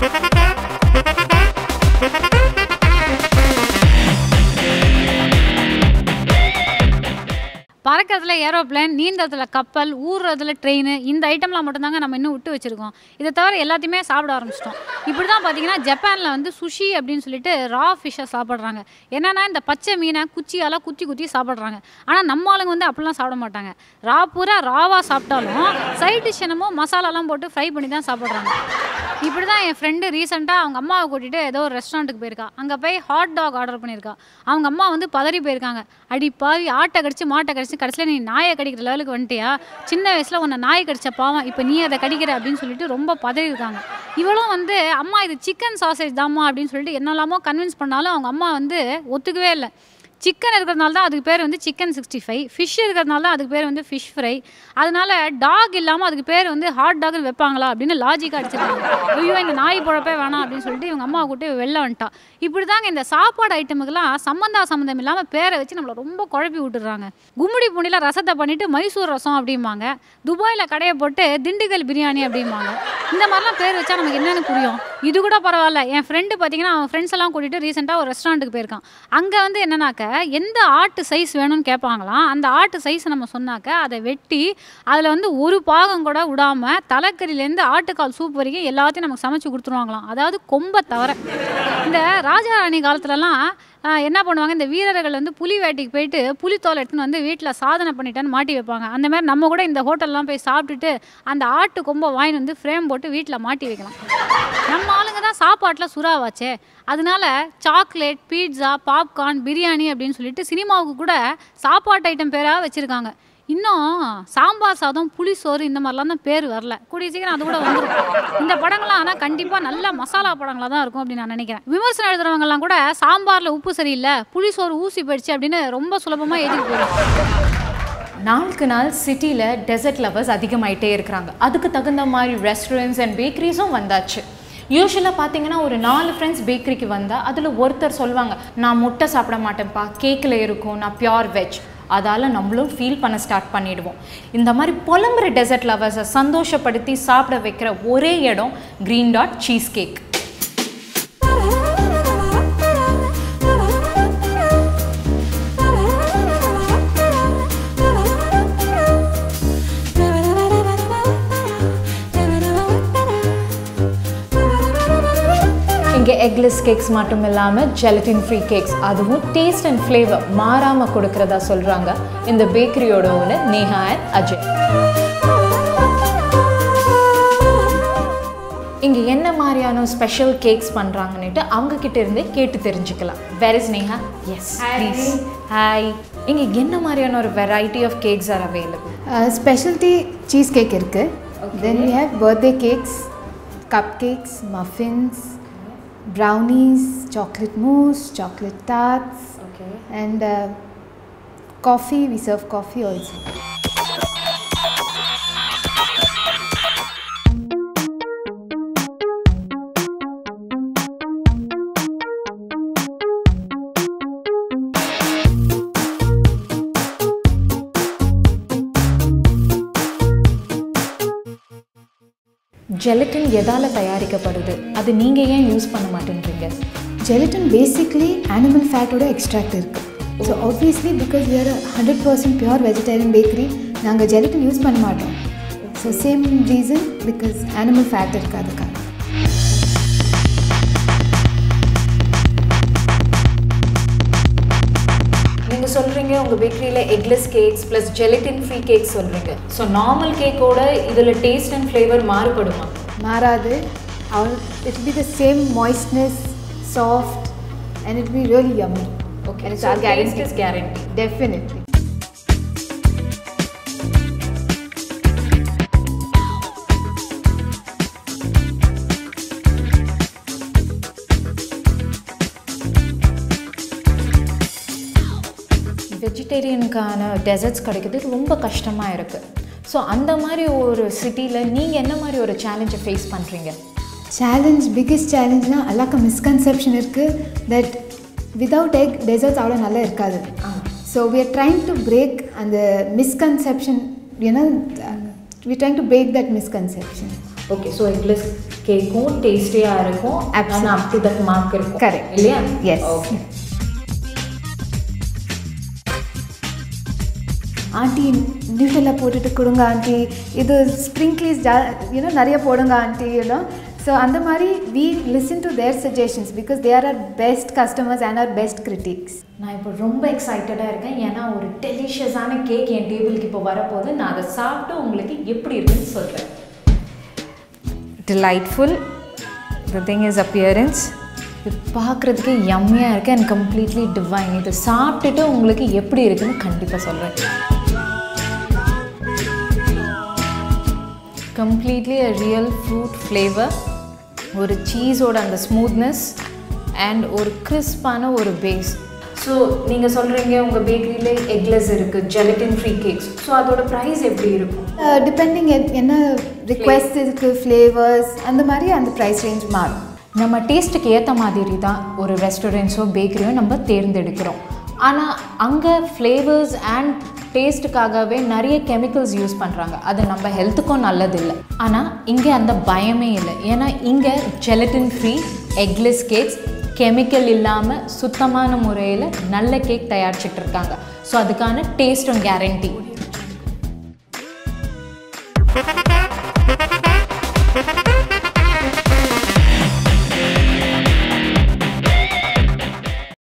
பறக்கிறதுல aeroplane நீந்தறதுல கப்பல் ஊறுறதுல train இந்த ஐட்டம்லாம் மட்டும்தாங்க நம்ம இன்னும் விட்டு வச்சுருக்கோம் இதை தவிர எல்லாத்தையுமே சாப்பிட ஆரம்பிச்சிட்டோம் இப்படி தான் பார்த்தீங்கன்னா ஜப்பானில் வந்து சுஷி அப்படின்னு சொல்லிட்டு ரா ஃபிஷ்ஷை சாப்பிட்றாங்க என்னன்னா இந்த பச்சை மீனை குச்சியால் குத்தி குத்தி சாப்பிட்றாங்க ஆனால் நம்ம ஆளுங்க வந்து அப்படிலாம் சாப்பிட மாட்டாங்க ரா பூரா ராவாக சாப்பிட்டாலும் சைட் டிஷ் என்னமோ மசாலாலாம் போட்டு ஃப்ரை பண்ணி தான் சாப்பிட்றாங்க இப்படி தான் என் ஃப்ரெண்டு ரீசெண்டாக அவங்க அம்மாவை கூட்டிகிட்டு ஏதோ ஒரு ரெஸ்டாரண்ட்டுக்கு போயிருக்கா அங்கே போய் ஹாட் டாக் ஆர்டர் பண்ணியிருக்கா அவங்க அம்மா வந்து பதறி போயிருக்காங்க அடி பாவி ஆட்டை கடிச்சு மாட்டை கடிச்சு கடைசியில் நீ நாயை கடிக்கிற லெவலுக்கு வந்துட்டியா சின்ன வயசில் உன்னை நாய் கடிச்ச பாவம் இப்போ நீ அதை கடிக்கிற அப்படின்னு சொல்லிட்டு ரொம்ப பதறி இருக்காங்க இவளும் வந்து அம்மா இது சிக்கன் சாசேஜ் தாம்மா அப்படின்னு சொல்லிட்டு என்னெல்லாமோ கன்வின்ஸ் பண்ணாலும் அவங்க அம்மா வந்து ஒத்துக்கவே இல்லை சிக்கன் இருக்கிறதுனால தான் அதுக்கு பேர் வந்து சிக்கன் சிக்ஸ்டி ஃபைவ் ஃபிஷ் இருக்கிறதுனால தான் அதுக்கு பேர் வந்து ஃபிஷ் ஃப்ரை அதனால டாக் இல்லாமல் அதுக்கு பேர் வந்து ஹாட் டாக்னு வைப்பாங்களா அப்படின்னு லாஜிக்காக அடிச்சிருக்காங்க ஐயோ இந்த நாய் பொழப்பே வேணாம் அப்படின்னு சொல்லிட்டு இவங்க அம்மா கூட்டி வெளில வந்துட்டா இப்படி தாங்க இந்த சாப்பாடு ஐட்டமுக்கெல்லாம் சம்மந்தா சம்மந்தம் இல்லாமல் பேரை வச்சு நம்மளை ரொம்ப குழப்பி விட்டுறாங்க கும்மிடி பூண்டியில் ரசத்தை பண்ணிட்டு மைசூர் ரசம் அப்படிம்பாங்க துபாயில் கடையை போட்டு திண்டுக்கல் பிரியாணி அப்படிம்பாங்க இந்த மாதிரிலாம் பேர் வச்சா நமக்கு என்னென்னு புரியும் இது கூட பரவாயில்ல என் ஃப்ரெண்டு பார்த்தீங்கன்னா அவன் ஃப்ரெண்ட்ஸ் எல்லாம் கூட்டிகிட்டு ரீசெண்டாக ஒரு ரெஸ்டாரண்ட்டுக்கு போயிருக்கான் அங்கே வந்து என்னன்னாக்க எந்த ஆட்டு சைஸ் வேணும்னு கேட்பாங்களாம் அந்த ஆட்டு சைஸ் நம்ம சொன்னாக்க அதை வெட்டி அதில் வந்து ஒரு பாகம் கூட விடாமல் தலைக்கறிலேருந்து ஆட்டுக்கால் சூப் வரைக்கும் எல்லாத்தையும் நமக்கு சமைச்சு கொடுத்துருவாங்களாம் அதாவது கொம்பை தவிர இந்த ராஜாராணி காலத்துலலாம் ஆஹ், என்ன பண்ணுவாங்க இந்த வீரர்கள் வந்து புலி வேட்டைக்கு போயிட்டு புலித்தோலை எடுத்துன்னு வந்து வீட்டில் சாதனை பண்ணிட்டேன்னு மாட்டி வைப்பாங்க அந்த மாதிரி நம்ம கூட இந்த ஹோட்டல்லாம் போய் சாப்பிட்டுட்டு அந்த ஆட்டு கொம்பை வாங்கிட்டு வந்து ஃப்ரேம் போட்டு வீட்டில் மாட்டி வைக்கலாம் நம்ம ஆளுங்க தான் சாப்பாட்டில் சுறாவாச்சே அதனால சாக்லேட் பீட்சா பாப்கார்ன் பிரியாணி அப்படின்னு சொல்லிட்டு சினிமாவுக்கு கூட சாப்பாட்டு ஐட்டம் பேராக வச்சுருக்காங்க இன்னும் சாம்பார் சாதம் புளிசோறு இந்த மாதிரிலாம் தான் பேர் வரல கூடிய சீக்கிரம் அது கூட வந்துடும் இந்த படங்கள்லாம் ஆனால் கண்டிப்பாக நல்ல மசாலா படங்களாக தான் இருக்கும் அப்படின்னு நான் நினைக்கிறேன் விமர்சனம் எழுதுறவங்கலாம் கூட சாம்பாரில் உப்பு சரியில்லை புளிசோறு ஊசி போயிடுச்சு அப்படின்னு ரொம்ப சுலபமாக எழுதி போயிடும் நாளுக்கு நாள் சிட்டியில் டெசர்ட் லவர்ஸ் அதிகமாயிட்டே இருக்கிறாங்க அதுக்கு தகுந்த மாதிரி ரெஸ்டாரண்ட்ஸ் அண்ட் பேக்கரிஸும் வந்தாச்சு யூஸ்வலாக பார்த்தீங்கன்னா ஒரு நாலு ஃப்ரெண்ட்ஸ் பேக்கரிக்கு வந்தால் அதில் ஒருத்தர் சொல்லுவாங்க நான் முட்டை சாப்பிட மாட்டேன்ப்பா கேக்கில் இருக்கும் நான் பியோர் வெஜ் அதால் நம்மளும் ஃபீல் பண்ண ஸ்டார்ட் பண்ணிடுவோம் இந்த மாதிரி புலம்புற டெசர்ட் லவர்ஸை சந்தோஷப்படுத்தி சாப்பிட வைக்கிற ஒரே இடம் க்ரீன் டாட் சீஸ் கேக் இங்கே எக்லெஸ் கேக்ஸ் மட்டும் இல்லாமல் ஜெலட்டின் ஃப்ரீ கேக்ஸ் அதுவும் டேஸ்ட் அண்ட் ஃப்ளேவர் மாறாமல் கொடுக்கறதா சொல்கிறாங்க இந்த பேக்கரியோட ஓனர் நேஹா அண்ட் அஜய் இங்கே என்ன மாதிரியான ஸ்பெஷல் கேக்ஸ் பண்ணுறாங்கன்னுட்டு அவங்க கிட்ட இருந்தே கேட்டு தெரிஞ்சுக்கலாம் where is Neha yes please hi இங்கே என்ன மாதிரியான ஒரு variety of cakes are available speciality cheese cake இருக்குது then we have birthday cakes cupcakes muffins brownies chocolate mousse chocolate tarts okay and coffee we serve coffee also gelatin எதால் தயாரிக்கப்படுது அது நீங்கள் ஏன் யூஸ் பண்ண மாட்டேன்றீங்க ஜெலட்டின் பேசிக்லி அனிமல் ஃபேட்டோட extract இருக்குது so obviously because we are a hundred percent pure vegetarian bakery நாங்கள் ஜெலட்டின் யூஸ் பண்ண மாட்டோம் so same reason because animal fat இருக்குது அதுக்காக நீங்கள் சொல்கிறீங்க உங்கள் பேக்கரியில் eggless cakes plus gelatin free cakes சொல்கிறீங்க ஸோ நார்மல் கேக்கோட இதில் டேஸ்ட் அண்ட் ஃப்ளேவர் மாறுபடுமா மாறாது it be the same moistness soft and it be really yummy okay And it's so our guarantee. Is guarantee Definitely. வெஜிடேரியனுக்கான desserts கிடைக்கிறது ரொம்ப கஷ்டமாக இருக்குது ஸோ அந்த மாதிரி ஒரு சிட்டியில் நீங்கள் என்ன மாதிரி ஒரு சேலஞ்சை ஃபேஸ் பண்ணுறீங்க சேலஞ்ச் பிக்கெஸ்ட் சேலஞ்ச்னா எல்லாருக்கும் மிஸ்கன்செப்ஷன் இருக்குது தட் விதவுட் எக் டெசர்ட்ஸ் அவ்வளோ நல்லா இருக்காது so we are trying to break அந்த மிஸ்கன்செப்ஷன் ஏன்னா we trying to break that misconception okay so eggless கேக்கும் டேஸ்டியாக இருக்கும் and up to that mark இருக்கும் Correct. இல்லையா Yes. ஓகே ஆண்டி நியூட்டெல்லாம் போட்டுட்டு கொடுங்க ஆண்டி இது ஸ்ப்ரிங்க்லீஸ் ஜா யூனோ நிறைய போடுங்க ஆண்டி யூனோ ஸோ அந்த மாதிரி we listen to their suggestions because they are are best customers and are best critics நான் இப்போ ரொம்ப எக்ஸைட்டடாக இருக்கேன் ஏன்னா ஒரு டெலிஷியஸான கேக் என் டேபிளுக்கு இப்போ வரப்போகுது நான் அதை சாப்பிட்டு உங்களுக்கு எப்படி இருக்குன்னு சொல்கிறேன் delightful the thing is appearance இது பார்க்குறதுக்கு யம்மியாக இருக்குது அண்ட் கம்ப்ளீட்லி டிவைன் இது சாப்பிட்டுட்டு உங்களுக்கு எப்படி இருக்குன்னு கண்டிப்பாக சொல்கிறேன் completely a real fruit flavour ஒரு சீஸோட அந்த ஸ்மூத்னஸ் அண்ட் ஒரு கிறிஸ்பான ஒரு பேஸ் ஸோ நீங்கள் சொல்கிறீங்க உங்கள் பேக்கரியில் எக்லெஸ் இருக்குது ஜெலட்டின் ஃப்ரீ கேக்ஸ் ஸோ அதோட ப்ரைஸ் எப்படி இருக்கும் டிபெண்டிங் என்ன ரிக்வெஸ்ட் இருக்குது ஃப்ளேவர்ஸ் அந்த மாதிரி அந்த ப்ரைஸ் ரேஞ்ச் மாறும் நம்ம டேஸ்ட்டுக்கு ஏற்ற மாதிரி தான் ஒரு ரெஸ்டாரண்ட்ஸோ பேக்கரியோ நம்ம தேர்ந்தெடுக்கிறோம் ஆனால் அங்கே ஃப்ளேவர்ஸ் அண்ட் டேஸ்ட்டுக்காகவே நிறைய கெமிக்கல்ஸ் யூஸ் பண்ணுறாங்க அது நம்ம ஹெல்த்துக்கும் நல்லதில்லை ஆனால் இங்கே அந்த பயமே இல்லை ஏன்னா இங்கே gelatin free eggless cakes chemical இல்லாமல் சுத்தமான முறையில் நல்ல கேக் தயாரிச்சிட்டு இருக்காங்க ஸோ அதுக்கான டேஸ்ட்டும் கேரண்டி